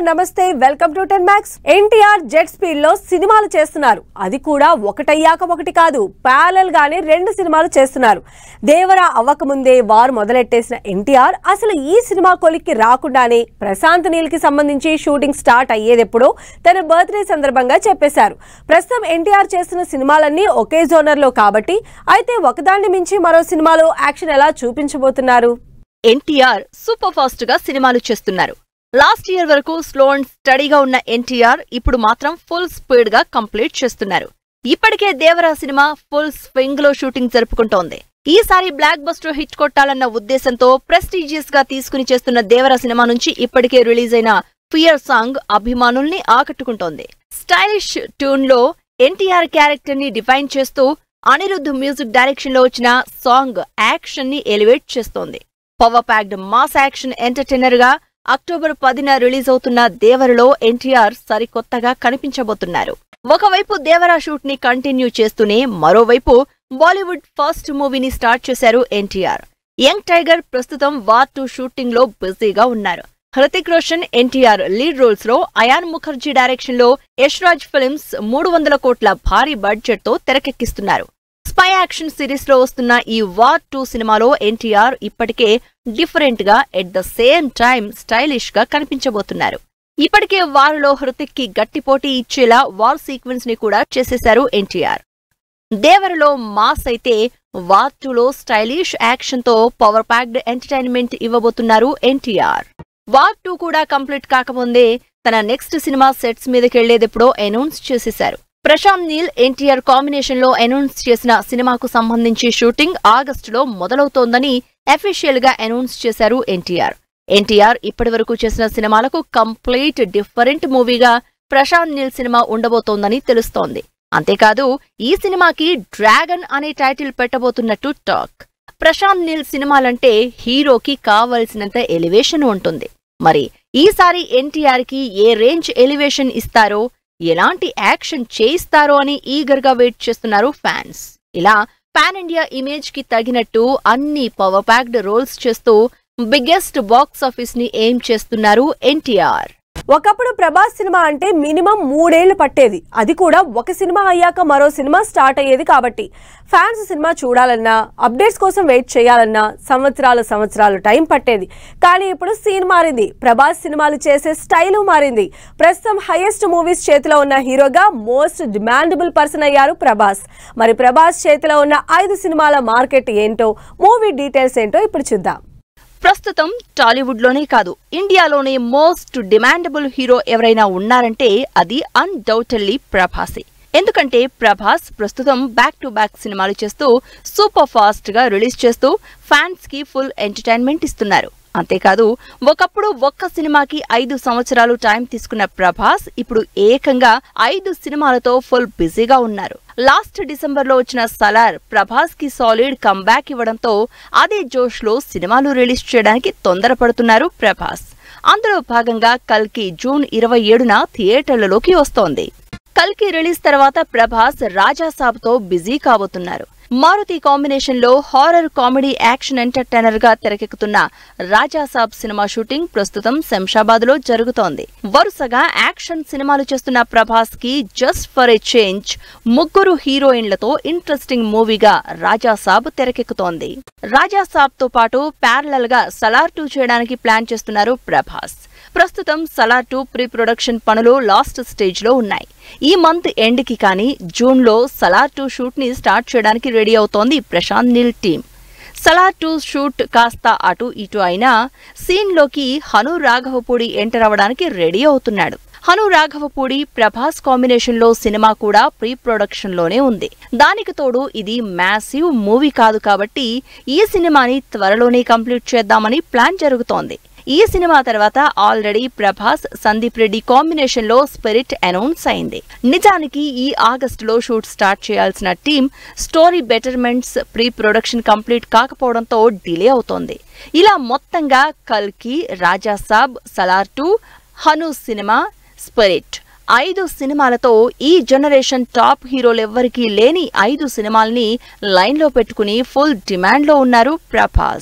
నమస్తే welcome to ten max NTR jet speed లో సినిమాలు చేస్తున్నారు అది కూడా ఒకటయ్యాక ఒకటి కాదు ప్యారల్ గానే రెండు సినిమాలు చేస్తున్నారు దేవరా అవ్వకముందే వారు మొదలెట్టేసిన ఎన్టీఆర్ అసలు ఈ సినిమా కొలిక్కి రాకుండానే ప్రశాంత్ నీల్ కి సంబంధించి షూటింగ్ స్టార్ట్ అయ్యేదెప్పుడో తన బర్త్డే సందర్భంగా చెప్పేశారు ప్రస్తుతం ఎన్టీఆర్ చేస్తున్న సినిమాలన్నీ ఒకే జోనర్ లో కాబట్టి అయితే ఒకదాన్ని మించి మరో సినిమాలో యాక్షన్ ఎలా చూపించబోతున్నారు ఎన్టీఆర్ సూపర్ ఫాస్ట్ గా సినిమాలు చేస్తున్నారు లాస్ట్ ఇయర్ వరకు స్లో అండ్ స్టడీగా ఉన్న ఎన్టీఆర్ ఇప్పుడు మాత్రం ఫుల్ స్పీడ్ గా కంప్లీట్ చేస్తున్నారు ఇప్పటికే దేవరా సినిమా ఫుల్ స్వింగ్ లో షూటింగ్ జరుపుకుంటోంది ఈసారి బ్లాక్ బస్టర్ హిట్ కొట్టాలన్న ఉద్దేశంతో ప్రెస్టీజియస్ గా తీసుకుని చేస్తున్న దేవరా సినిమా నుంచి ఇప్పటికే రిలీజ్ అయిన ఫియర్ సాంగ్ అభిమానుల్ని ఆకట్టుకుంటోంది స్టైలిష్ ట్యూన్ లో ఎన్టీఆర్ క్యారెక్టర్ ని డిఫైన్ చేస్తూ అనిరుద్ధ్ మ్యూజిక్ డైరెక్షన్ లో వచ్చిన సాంగ్ యాక్షన్ ని ఎలివేట్ చేస్తోంది power packed mass action entertainer గా అక్టోబర్ పదిన రిలీజ్ అవుతున్న దేవరలో ఎన్టీఆర్ సరికొత్తగా కనిపించబోతున్నారు ఒకవైపు దేవరా షూట్ ని కంటిన్యూ చేస్తూనే మరోవైపు బాలీవుడ్ ఫస్ట్ మూవీని స్టార్ట్ చేశారు ఎన్టీఆర్ యంగ్ టైగర్ ప్రస్తుతం వార్ టూ షూటింగ్ లో బిజీగా ఉన్నారు హృతిక్ రోషన్ ఎన్టీఆర్ లీడ్ రోల్స్ లో అయాన్ ముఖర్జీ డైరెక్షన్ లో యశ్రాజ్ ఫిల్మ్స్ మూడు వందల కోట్ల భారీ బడ్జెట్ తో తెరకెక్కిస్తున్నారు స్పై యాక్షన్ సిరీస్ లో వస్తున్న ఈ వార్ టూ సినిమాలో ఎన్టీఆర్ ఇప్పటికే డిఫరెంట్ గా at the same time stylish గా కనిపించబోతున్నారు ఇప్పటికే వారులో హృతిక్ కి గట్టి పోటీ ఇచ్చేలా వార్ సీక్వెన్స్ ని కూడా చేసేశారు ఎన్టీఆర్ దేవరలో మాస్ అయితే వార్ టూలో స్టైలిష్ యాక్షన్ తో పవర్ ప్యాక్డ్ ఎంటర్టైన్మెంట్ ఇవ్వబోతున్నారు ఎన్టీఆర్ వార్ టూ కూడా కంప్లీట్ కాకముందే తన నెక్స్ట్ సినిమా సెట్స్ మీదకెళ్లేదెప్పుడో అనౌన్స్ చేసేశారు ప్రశాంత్ నీల్ ఎన్టీఆర్ కాంబినేషన్ లో అనౌన్స్ చేసిన సినిమాకు సంబంధించి షూటింగ్ ఆగస్టులో మొదలవుతోందని అఫీషియల్ గా అనౌన్స్ చేశారు ఎన్టీఆర్ ఎన్టీఆర్ ఇప్పటివరకు చేసిన సినిమాలకు కంప్లీట్ డిఫరెంట్ మూవీగా ప్రశాంత్ నీల్ సినిమా ఉండబోతోందని తెలుస్తోంది అంతేకాదు ఈ సినిమాకి డ్రాగన్ అనే టైటిల్ పెట్టబోతున్నట్టు టాక్ ప్రశాంత్ నీల్ సినిమాలంటే హీరోకి కావలసినంత ఎలివేషన్ ఉంటుంది మరి ఈసారి ఎన్టీఆర్ కి ఏ రేంజ్ ఎలివేషన్ ఇస్తారో ఎలాంటి యాక్షన్ చేయిస్తారో అని ఈగర్ గా వెయిట్ చేస్తున్నారు ఫ్యాన్స్ ఇలా పాన్ ఇండియా ఇమేజ్ కి తగినట్టు అన్ని పవర్ ప్యాక్డ్ రోల్స్ చేస్తూ బిగ్గెస్ట్ బాక్స్ ఆఫీస్ ని ఎయిమ్ చేస్తున్నారు ఎన్టీఆర్ ఒకప్పుడు ప్రభాస్ సినిమా అంటే మినిమం మూడేళ్లు పట్టేది అది కూడా ఒక సినిమా అయ్యాక మరో సినిమా స్టార్ట్ అయ్యేది కాబట్టి ఫ్యాన్స్ సినిమా చూడాలన్నా అప్డేట్స్ కోసం వెయిట్ చేయాలన్నా సంవత్సరాల సంవత్సరాలు టైం పట్టేది కానీ ఇప్పుడు సీన్ మారింది ప్రభాస్ సినిమాలు చేసే స్టైలు మారింది ప్రస్తుతం హైయెస్ట్ మూవీస్ చేతిలో ఉన్న హీరోగా మోస్ట్ డిమాండబుల్ పర్సన్ అయ్యారు ప్రభాస్ మరి ప్రభాస్ చేతిలో ఉన్న ఐదు సినిమాల మార్కెట్ ఏంటో మూవీ డీటెయిల్స్ ఏంటో ఇప్పుడు చూద్దాం ప్రస్తుతం టాలీవుడ్ లోనే కాదు ఇండియాలోనే మోస్ట్ డిమాండబుల్ హీరో ఎవరైనా ఉన్నారంటే అది అన్డౌటెడ్లీ ప్రభాసే ఎందుకంటే ప్రభాస్ ప్రస్తుతం బ్యాక్ టు బ్యాక్ సినిమాలు చేస్తూ సూపర్ ఫాస్ట్ గా రిలీజ్ చేస్తూ ఫ్యాన్స్ కి ఫుల్ ఎంటర్టైన్మెంట్ ఇస్తున్నారు అంతేకాదు ఒకప్పుడు ఒక్క సినిమాకి ఐదు సంవత్సరాలు టైం తీసుకున్న ప్రభాస్ ఇప్పుడు ఏకంగా ఐదు సినిమాలతో ఫుల్ బిజీగా ఉన్నారు లాస్ట్ డిసెంబర్ లో వచ్చిన సలార్ ప్రభాస్ కి సాలిడ్ కంబ్యాక్ ఇవ్వడంతో అదే జోష్ లో సినిమాలు రిలీజ్ చేయడానికి తొందరపడుతున్నారు ప్రభాస్ అందులో భాగంగా కల్కి జూన్ ఇరవై ఏడున థియేటర్లలోకి వస్తోంది కల్కి రిలీజ్ తర్వాత ప్రభాస్ రాజా సాబ్ తో బిజీ కాబోతున్నారు మారుతి కాంబినేషన్ లో హారర్ కామెడీ యాక్షన్ ఎంటర్టైనర్ గా తెరకెక్కుతున్న రాజా సాబ్ సినిమా షూటింగ్ ప్రస్తుతం శంషాబాద్ లో జరుగుతోంది వరుసగా యాక్షన్ సినిమాలు చేస్తున్న ప్రభాస్ కి జస్ట్ ఫర్ ఎ చేంజ్ ముగ్గురు హీరోయిన్లతో ఇంట్రెస్టింగ్ మూవీగా రాజా సాబ్ తెరకెక్కుతోంది రాజా సాబ్ తో పాటు ప్యారలల్ గా సలార్ టూ చేయడానికి ప్లాన్ చేస్తున్నారు ప్రభాస్ ప్రస్తుతం సలార్ టూ ప్రీ ప్రొడక్షన్ పనులు లాస్ట్ స్టేజ్ లో ఉన్నాయి ఈ మంత్ ఎండ్ కి కానీ జూన్ లో సలార్ టూ షూట్ ని స్టార్ట్ చేయడానికి రెడీ అవుతోంది Prashanth Neel team Salaar two shoot కాస్త అటు ఇటు అయినా సీన్ లోకి హను రాఘవపూడి ఎంటర్ అవ్వడానికి రెడీ అవుతున్నాడు హను రాఘవపూడి ప్రభాస్ కాంబినేషన్ లో సినిమా కూడా ప్రీ ప్రొడక్షన్ లోనే ఉంది దానికి తోడు ఇది మ్యాసివ్ మూవీ కాదు కాబట్టి ఈ సినిమాని త్వరలోనే కంప్లీట్ చేద్దామని ప్లాన్ జరుగుతోంది ఈ సినిమా తర్వాత ఆల్రెడీ ప్రభాస్ సందీప్ రెడ్డి కాంబినేషన్ లో స్పిరిట్ అనౌన్స్ అయింది నిజానికి ఈ ఆగస్టులో షూట్ స్టార్ట్ చేయాల్సిన team story betterments pre production complete కాకపోవడంతో డిలే అవుతోంది ఇలా మొత్తంగా కల్కి Rajasaab Salaar two Hanu cinema Spirit ఐదు సినిమాలతో ఈ జనరేషన్ టాప్ హీరోలెవ్వరికీ లేని ఐదు సినిమాల్ని లైన్లో పెట్టుకుని ఫుల్ డిమాండ్లో ఉన్నారు ప్రభాస్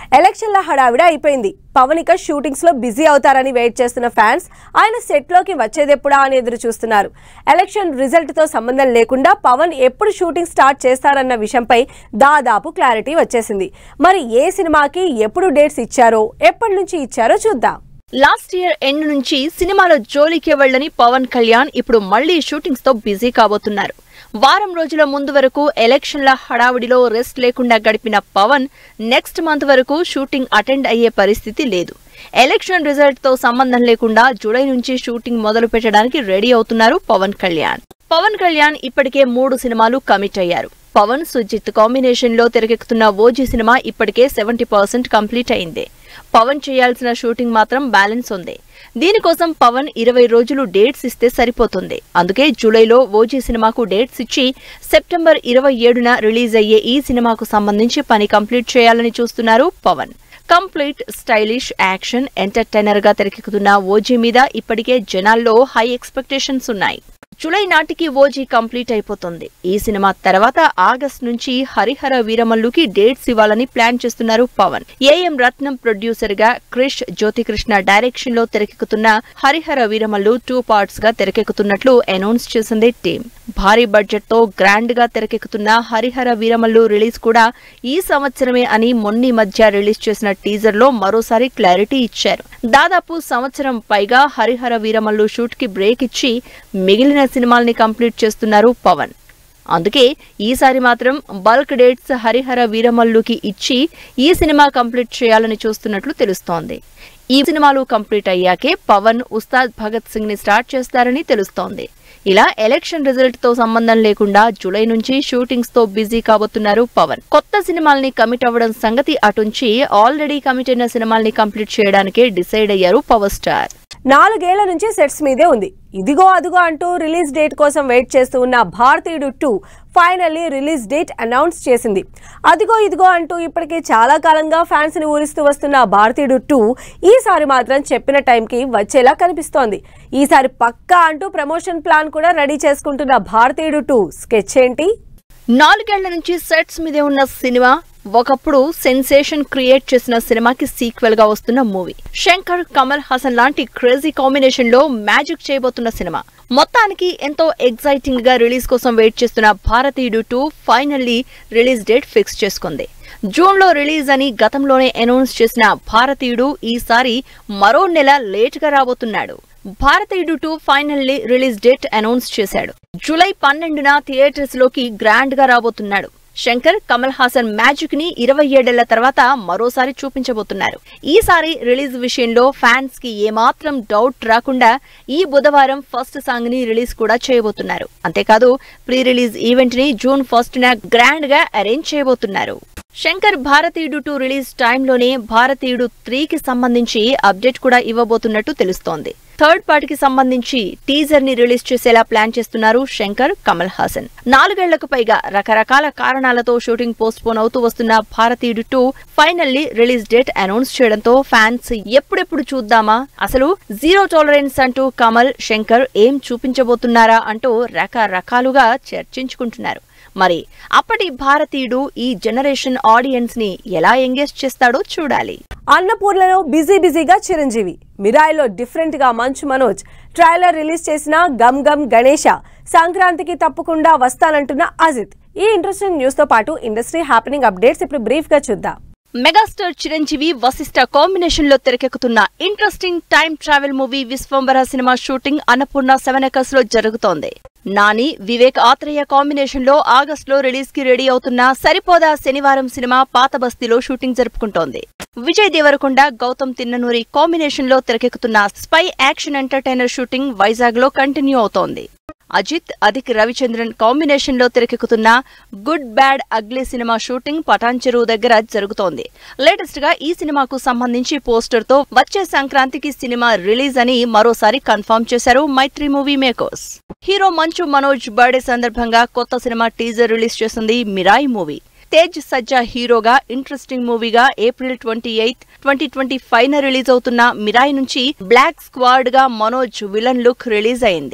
ఎలక్షన్ల హడావిడి అయిపోయింది పవన్ ఇక షూటింగ్స్ లో బిజీ అవుతారని వెయిట్ చేస్తున్న ఫ్యాన్స్ ఆయన సెట్ లోకి వచ్చేదెప్పుడా అని ఎదురు చూస్తున్నారు ఎలక్షన్ రిజల్ట్ తో సంబంధం లేకుండా పవన్ ఎప్పుడు షూటింగ్ స్టార్ట్ చేస్తారన్న విషయంపై దాదాపు క్లారిటీ వచ్చేసింది మరి ఏ సినిమాకి ఎప్పుడు డేట్స్ ఇచ్చారో ఎప్పటి నుంచి ఇచ్చారో చూద్దాం లాస్ట్ ఇయర్ ఎండ్ నుంచి సినిమాలో జోలికి వెళ్ళని పవన్ కళ్యాణ్ ఇప్పుడు మళ్లీ షూటింగ్స్ తో బిజీ కాబోతున్నారు వారం రోజుల ముందు వరకు ఎలక్షన్ల హడావుడిలో రెస్ట్ లేకుండా గడిపిన పవన్ నెక్స్ట్ మంత్ వరకు షూటింగ్ అటెండ్ అయ్యే పరిస్థితి లేదు ఎలక్షన్ రిజల్ట్ తో సంబంధం లేకుండా జూలై నుంచి షూటింగ్ మొదలు పెట్టడానికి రెడీ అవుతున్నారు పవన్ కళ్యాణ్ పవన్ కళ్యాణ్ ఇప్పటికే మూడు సినిమాలు కమిట్ అయ్యారు పవన్ సుజిత్ కాంబినేషన్ లో తెరకెక్కుతున్న ఓజీ సినిమా ఇప్పటికే సెవెంటీ పర్సెంట్ కంప్లీట్ అయింది పవన్ చేయాల్సిన షూటింగ్ మాత్రం బ్యాలెన్స్ ఉంది దీనికోసం పవన్ ఇరవై రోజులు డేట్స్ ఇస్తే సరిపోతుంది అందుకే జూలైలో ఓజీ సినిమాకు డేట్స్ ఇచ్చి సెప్టెంబర్ ఇరవై ఏడున రిలీజ్ అయ్యే ఈ సినిమాకు సంబంధించి పని కంప్లీట్ చేయాలని చూస్తున్నారు Pawan complete stylish action entertainer గా తెరకెక్కుతున్న ఓజీ మీద ఇప్పటికే జనాల్లో హై ఎక్స్పెక్టేషన్స్ ఉన్నాయి జూలై నాటికి ఓజీ కంప్లీట్ అయిపోతుంది ఈ సినిమా తర్వాత ఆగస్ట్ నుంచి హరిహర వీరమల్లుకి డేట్స్ ఇవ్వాలని ప్లాన్ చేస్తున్నారు పవన్ ఏఎం రత్నం ప్రొడ్యూసర్ గా క్రిష్ జ్యోతికృష్ణ డైరెక్షన్ లో తెరకెక్కుతున్న హరిహర వీరమల్లు టూ పార్ట్స్ గా తెరకెక్కుతున్నట్లు అనౌన్స్ చేసింది టీం భారీ బడ్జెట్ తో గ్రాండ్ గా తెరకెక్కుతున్న హరిహర వీరమల్లు రిలీజ్ కూడా ఈ సంవత్సరమే అని మొన్ని మధ్య రిలీజ్ చేసిన టీజర్ లో మరోసారి క్లారిటీ ఇచ్చారు దాదాపు సంవత్సరం పైగా హరిహర వీరమల్లు షూట్ కి బ్రేక్ ఇచ్చి మిగిలిన సినిమాల్ని కంప్లీట్ చేస్తున్నారు పవన్ అందుకే ఈసారి మాత్రం బల్క్ డేట్స్ హరిహర వీరమల్లుకి ఇచ్చి ఈ సినిమా కంప్లీట్ చేయాలని చూస్తున్నట్లు తెలుస్తోంది ఈ సినిమాలు కంప్లీట్ అయ్యాకే పవన్ ఉస్తాద్ భగత్ సింగ్ ని స్టార్ట్ చేస్తారని తెలుస్తోంది ఇలా ఎలక్షన్ రిజల్ట్ తో సంబంధం లేకుండా జూలై నుంచి షూటింగ్స్ తో బిజీ కాబోతున్నారు పవన్ కొత్త సినిమాల్ని కమిట్ అవ్వడం సంగతి అటుంచి ఆల్రెడీ కమిట్ అయిన సినిమాల్ని కంప్లీట్ చేయడానికే డిసైడ్ అయ్యారు పవర్ స్టార్ నాలుగేళ్ల నుంచి సెట్స్ మీదే ఉంది ఇదిగో అదిగో అంటూ రిలీజ్ డేట్ కోసం వెయిట్ చేస్తూ ఉన్న Bharateeyudu two finally release date announce చేసింది అదిగో ఇదిగో అంటూ ఇప్పటికే చాలా కాలంగా ఫ్యాన్స్ ని ఊరిస్తూ వస్తున్న భారతీయుడు టూ ఈసారి మాత్రం చెప్పిన టైంకి వచ్చేలా కనిపిస్తోంది ఈసారి పక్కా అంటూ ప్రమోషన్ ప్లాన్ కూడా రెడీ చేసుకుంటున్న భారతీయుడు టూ స్కెచ్ ఏంటి నాలుగేళ్ల నుంచి సెట్స్ మీదే ఉన్న సినిమా ఒకప్పుడు సెన్సేషన్ క్రియేట్ చేసిన సినిమాకి సీక్వెల్ గా వస్తున్న మూవీ శంకర్ కమల్ హాసన్ లాంటి క్రేజీ కాంబినేషన్ లో మ్యాజిక్ చేయబోతున్న సినిమా మొత్తానికి ఎంతో ఎగ్జైటింగ్ గా రిలీజ్ కోసం వెయిట్ చేస్తున్న Bharateeyudu two finally release date fix చేసుకుంది జూన్ లో రిలీజ్ అని గతంలోనే అనౌన్స్ చేసిన భారతీయుడు ఈసారి మరో నెల లేట్ గా రాబోతున్నాడు Bharateeyudu two finally release date announce చేశాడు జూలై పన్నెండున థియేటర్స్ లోకి గ్రాండ్ గా రాబోతున్నాడు శంకర్ కమల్ హాసన్ మ్యాజిక్ ని ఇరవై ఏడేళ్ల తర్వాత మరోసారి చూపించబోతున్నారు ఈసారి రిలీజ్ విషయంలో ఫ్యాన్స్ కి ఏమాత్రం డౌట్ రాకుండా ఈ బుధవారం ఫస్ట్ సాంగ్ ని రిలీజ్ కూడా చేయబోతున్నారు అంతేకాదు ప్రీ రిలీజ్ ఈవెంట్ ని జూన్ ఫస్ట్ న గ్రాండ్ గా అరేంజ్ చేయబోతున్నారు శంకర్ భారతీయుడు టూ రిలీజ్ టైంలోనే భారతీయుడు త్రీకి సంబంధించి అప్డేట్ కూడా ఇవ్వబోతున్నట్టు తెలుస్తోంది థర్డ్ పార్టీకి సంబంధించి టీజర్ ని రిలీజ్ చేసేలా ప్లాన్ చేస్తున్నారు శంకర్ కమల్ హాసన్ నాలుగేళ్లకు పైగా రకరకాల కారణాలతో షూటింగ్ పోస్ట్ పోన్ అవుతూ వస్తున్న Bharateeyudu two finally release date announce చేయడంతో ఫ్యాన్స్ ఎప్పుడెప్పుడు చూద్దామా అసలు జీరో టాలరెన్స్ అంటూ కమల్ శంకర్ ఏం చూపించబోతున్నారా అంటూ రకరకాలుగా చర్చించుకుంటున్నారు మరి అప్పటి భారతీయుడు ఈ జనరేషన్ ఆడియన్స్ ని ఎలా ఎంగేజ్ చేస్తాడో చూడాలి అన్నపూర్ణలో బిజీ బిజీగా చిరంజీవి మిరాయిలో డిఫరెంట్ గా మంచు మనోజ్ ట్రైలర్ రిలీజ్ చేసిన గమ్ గమ్ గణేష సంక్రాంతికి తప్పకుండా వస్తానంటున్న అజిత్ ఈ ఇంట్రెస్టింగ్ న్యూస్ తో పాటు ఇండస్ట్రీ హ్యాపెనింగ్ అప్డేట్స్ ఇప్పుడు బ్రీఫ్ గా చూద్దాం మెగాస్టార్ చిరంజీవి వశిష్ఠ కాంబినేషన్ లో తెరకెక్కుతున్న interesting time travel movie Vishwambhara cinema shooting Annapurna seven acres లో జరుగుతోంది నాని వివేక్ ఆత్రేయ కాంబినేషన్ లో ఆగస్ట్ లో రిలీజ్ కి రెడీ అవుతున్న సరిపోదా శనివారం సినిమా పాత బస్తీలో షూటింగ్ జరుపుకుంటోంది విజయ్ దేవరకొండ గౌతమ్ తిన్ననూరి కాంబినేషన్ లో తెరకెక్కుతున్న spy action entertainer shooting Vizag లో కంటిన్యూ అవుతోంది అజిత్ అధిక్ రవిచంద్రన్ కాంబినేషన్ లో తెరకెక్కుతున్న good bad ugly cinema shooting Patancheru దగ్గర జరుగుతోంది లేటెస్ట్ గా ఈ సినిమాకు సంబంధించి పోస్టర్ తో వచ్చే సంక్రాంతికి సినిమా రిలీజ్ అని మరోసారి కన్ఫర్మ్ చేశారు మైత్రి మూవీ మేకర్స్ హీరో మంచు మనోజ్ బర్త్డే సందర్భంగా కొత్త సినిమా టీజర్ రిలీజ్ చేసింది మిరాయి మూవీ తేజ్ సజ్జా హీరోగా ఇంట్రెస్టింగ్ మూవీగా April twenty eighth twenty twenty five న రిలీజ్ అవుతున్న మిరాయి నుంచి బ్లాక్ స్క్వాడ్ గా మనోజ్ విలన్ లుక్ రిలీజ్ అయింది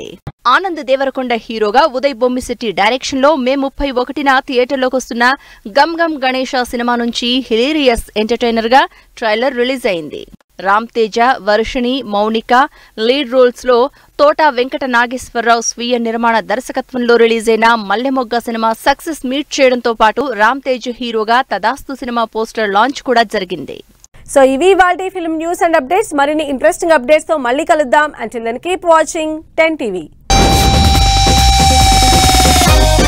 ఆనంద్ దేవరకొండ హీరోగా ఉదయ్ బొమ్మిశెట్టి డైరెక్షన్ లో మే ముప్పై ఒకటిన థియేటర్లోకి వస్తున్న గమ్ గమ్ గణేష సినిమా నుంచి హిలేరియస్ ఎంటర్టైనర్ గా ట్రైలర్ రిలీజ్ అయింది రామ్ తేజ వర్షిణి మౌనిక లీడ్ రోల్స్ లో తోట వెంకట నాగేశ్వరరావు స్వీయ నిర్మాణ దర్శకత్వంలో రిలీజ్ అయిన మల్లెమొగ్గ సినిమా సక్సెస్ మీట్ చేయడంతో పాటు రామ్ తేజ్ హీరోగా తదాస్తు సినిమా పోస్టర్ లాంచ్ కూడా జరిగింది సో ఇవి వాటి ఫిల్మ్ న్యూస్ అండ్ అప్డేట్స్ మరిన్ని ఇంట్రెస్టింగ్ అప్డేట్స్ తో మళ్ళీ కలుద్దాం until then keep watching ten TV